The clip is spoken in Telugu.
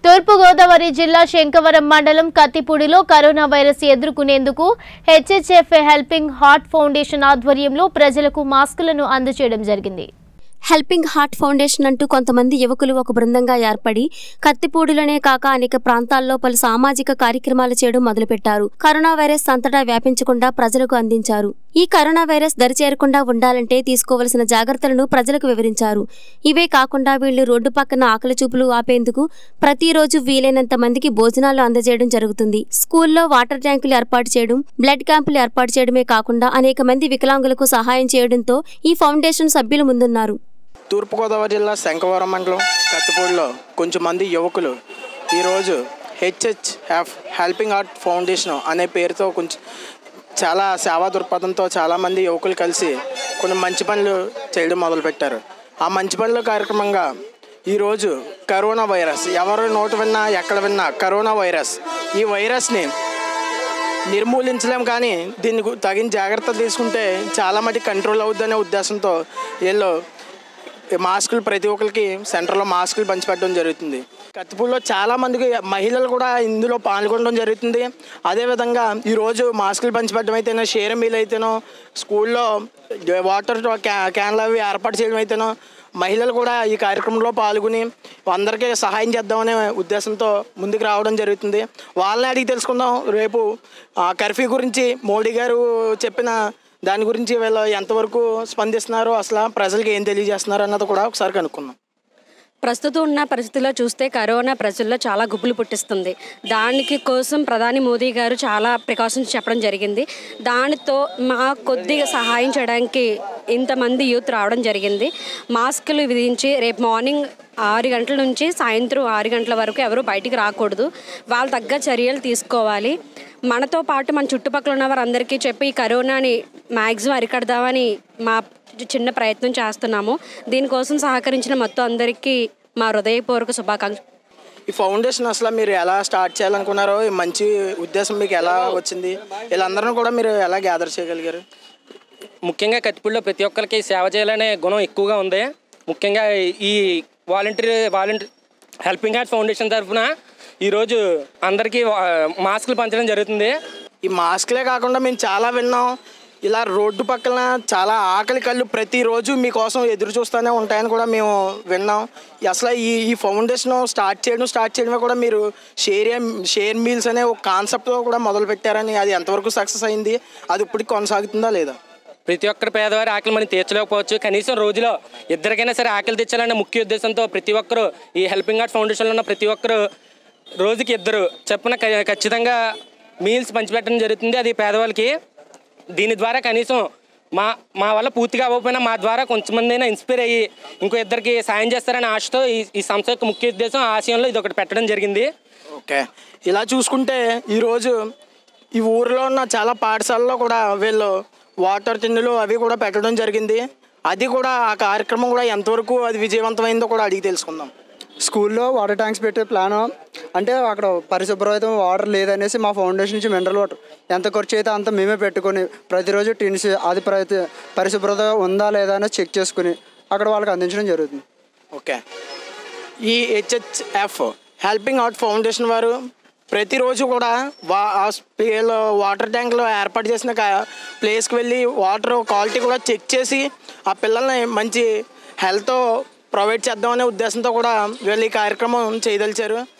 తూర్పుగోదావరి జిల్లా శంకవరం మండలం కత్తిపూడిలో కరోనా వైరస్ ఎదుర్కొనేందుకు హెచ్హెచ్ఎఫ్ హెల్పింగ్ హార్ట్ ఫౌండేషన్ ఆధ్వర్యంలో ప్రజలకు మాస్కులను అందజేయడం జరిగింది హెల్పింగ్ హార్ట్ ఫౌండేషన్ అంటూ కొంతమంది యువకులు ఒక బృందంగా ఏర్పడి కత్తిపూడిలోనే కాక అనేక ప్రాంతాల్లో పలు సామాజిక కార్యక్రమాలు చేయడం మొదలుపెట్టారు కరోనా వైరస్ అంతటా వ్యాపించకుండా ప్రజలకు అందించారు ఈ కరోనా వైరస్ దరిచేరకుండా ఉండాలంటే తీసుకోవలసిన జాగ్రత్తలను ప్రజలకు వివరించారు ఇవే కాకుండా వీళ్లు రోడ్డు పక్కన ఆకలి చూపులు ఆపేందుకు ప్రతిరోజు వీలైనంత మందికి భోజనాలు అందజేయడం జరుగుతుంది స్కూల్లో వాటర్ ట్యాంకులు ఏర్పాటు చేయడం బ్లడ్ క్యాంపులు ఏర్పాటు చేయడమే కాకుండా అనేక మంది వికలాంగులకు సహాయం చేయడంతో ఈ ఫౌండేషన్ సభ్యులు ముందున్నారు తూర్పుగోదావరి జిల్లా శంఖవరం మండలం కత్తిపూడిలో కొంచెం మంది యువకులు ఈరోజు హెచ్హెచ్ఎఫ్ హెల్పింగ్ ఆర్ట్ ఫౌండేషన్ అనే పేరుతో కొంచెం చాలా సేవా దృక్పథంతో చాలామంది యువకులు కలిసి కొన్ని మంచి పనులు చేయడం మొదలుపెట్టారు ఆ మంచి పనుల కార్యక్రమంగా ఈరోజు కరోనా వైరస్ ఎవరు నోటు విన్నా ఎక్కడ విన్నా కరోనా వైరస్ ఈ వైరస్ని నిర్మూలించలేం కానీ దీన్ని గు- తగిన జాగ్రత్త తీసుకుంటే చాలా మటుకు కంట్రోల్ అవుద్దనే ఉద్దేశంతో వీళ్ళు ఈ మాస్కులు ప్రతి ఒక్కరికి సెంటర్లో మాస్కులు పంచిపెట్టడం జరుగుతుంది కత్తిపూడిలో చాలా మందికి మహిళలు కూడా ఇందులో పాల్గొనడం జరుగుతుంది అదేవిధంగా ఈరోజు మాస్కులు పంచిపెట్టడం అయితేనో షేర్ మీల్ అయితేనో స్కూల్లో వాటర్ క్యా క్యాన్లు అవి ఏర్పాటు చేయడం అయితేనో మహిళలు కూడా ఈ కార్యక్రమంలో పాల్గొని అందరికీ సహాయం చేద్దామనే ఉద్దేశంతో ముందుకు రావడం జరుగుతుంది వాళ్ళని అడిగి తెలుసుకుందాం రేపు ఆ, కర్ఫ్యూ గురించి మోడీ గారు చెప్పిన దాని గురించి వీళ్ళు ఎంతవరకు స్పందిస్తున్నారో అసలు ప్రజలకు ఏం తెలియజేస్తున్నారు అన్నది కూడా ఒకసారి కనుక్కుందాం ప్రస్తుతం ఉన్న పరిస్థితిలో చూస్తే కరోనా ప్రజల్లో చాలా గుబులు పుట్టిస్తుంది దానికి కోసం ప్రధాని మోదీ గారు చాలా ప్రికాషన్స్ చెప్పడం జరిగింది దానితో మా కొద్దిగా సహాయం చేయడానికి ఇంతమంది యూత్ రావడం జరిగింది మాస్కులు విధించి రేపు మార్నింగ్ ఆరు గంటల నుంచి సాయంత్రం ఆరు గంటల వరకు ఎవరు బయటికి రాకూడదు వాళ్ళ తగ్గ చర్యలు తీసుకోవాలి మనతో పాటు మన చుట్టుపక్కల ఉన్న వారందరికీ చెప్పి ఈ కరోనాని మ్యాక్సిమం అరికడదామని మా చిన్న ప్రయత్నం చేస్తున్నాము దీనికోసం సహకరించిన మొత్తం అందరికీ మా హృదయపూర్వక శుభాకాంక్షలు ఈ ఫౌండేషన్ అసలు మీరు ఎలా స్టార్ట్ చేయాలనుకున్నారో ఈ మంచి ఉద్దేశం మీకు ఎలా వచ్చింది వీళ్ళందరినీ కూడా మీరు ఎలా గ్యాదర్ చేయగలిగారు ముఖ్యంగా కత్తిపూడిలో ప్రతి ఒక్కరికి సేవ చేయాలనే గుణం ఎక్కువగా ఉంది ముఖ్యంగా ఈ volunteer volunteer helping heart foundation తరఫున ఈరోజు అందరికీ వా- మాస్కులు పంచడం జరుగుతుంది ఈ మాస్క్లే కాకుండా మేము చాలా విన్నాం ఇలా రోడ్డు పక్కన చాలా ఆకలి కళ్ళు ప్రతిరోజు మీకోసం ఎదురు చూస్తూనే ఉంటాయని కూడా మేము విన్నాం అసలు ఈ ఈ ఫౌండేషన్ స్టార్ట్ చేయడం స్టార్ట్ చేయడమే కూడా మీరు షేర్ షేర్ మీల్స్ అనే ఒక కాన్సెప్ట్తో కూడా మొదలు పెట్టారని అది ఎంతవరకు సక్సెస్ అయింది అది ఇప్పటికి కొనసాగుతుందా లేదా ప్రతి ఒక్కరి పేదవారి ఆకలి మనం తీర్చలేకపోవచ్చు కనీసం రోజులో ఇద్దరికైనా సరే ఆకలి తెచ్చాలనే ముఖ్య ఉద్దేశంతో ప్రతి ఒక్కరు ఈ హెల్పింగ్ హార్ట్ ఫౌండేషన్లో ఉన్న ప్రతి ఒక్కరు రోజుకి ఇద్దరు చెప్పున క- ఖచ్చితంగా మీల్స్ పంచిపెట్టడం జరుగుతుంది అది పేదవాళ్ళకి దీని ద్వారా కనీసం మా మా వల్ల పూర్తిగా అవ్వకపోయినా మా ద్వారా కొంతమంది అయినా ఇన్స్పైర్ అయ్యి ఇంకో ఇద్దరికి సాయం చేస్తారనే ఆశతో ఈ ఈ సంస్థ యొక్క ముఖ్య ఉద్దేశం ఆశయంలో ఇది ఒకటి పెట్టడం జరిగింది ఓకే ఇలా చూసుకుంటే ఈరోజు ఈ ఊరిలో ఉన్న చాలా పాఠశాలలో కూడా వీళ్ళు వాటర్ టిన్నులు అవి కూడా పెట్టడం జరిగింది అది కూడా ఆ కార్యక్రమం కూడా ఎంతవరకు అది విజయవంతమైందో కూడా అడిగి తెలుసుకుందాం స్కూల్లో వాటర్ ట్యాంక్స్ పెట్టే ప్లాను అంటే అక్కడ పరిశుభ్రత వాటర్ లేదనేసి మా ఫౌండేషన్ నుంచి మినరల్ వాటర్ ఎంత ఖర్చు అయితే అంత మేమే పెట్టుకొని ప్రతిరోజు టిన్స్ అది ప్రతి పరిశుభ్రత ఉందా లేదా అనేది చెక్ చేసుకుని అక్కడ వాళ్ళకి అందించడం జరుగుతుంది ఓకే ఈ హెచ్హెచ్ఎఫ్ హెల్పింగ్ అవుట్ ఫౌండేషన్ వారు ప్రతిరోజు కూడా వా ఆ స్పేలో వాటర్ ట్యాంక్లో ఏర్పాటు చేసిన క- ప్లేస్కి వెళ్ళి వాటర్ క్వాలిటీ కూడా చెక్ చేసి ఆ పిల్లల్ని మంచి హెల్త్ ప్రొవైడ్ చేద్దామనే ఉద్దేశంతో కూడా వీళ్ళు ఈ కార్యక్రమం చేయదలిచారు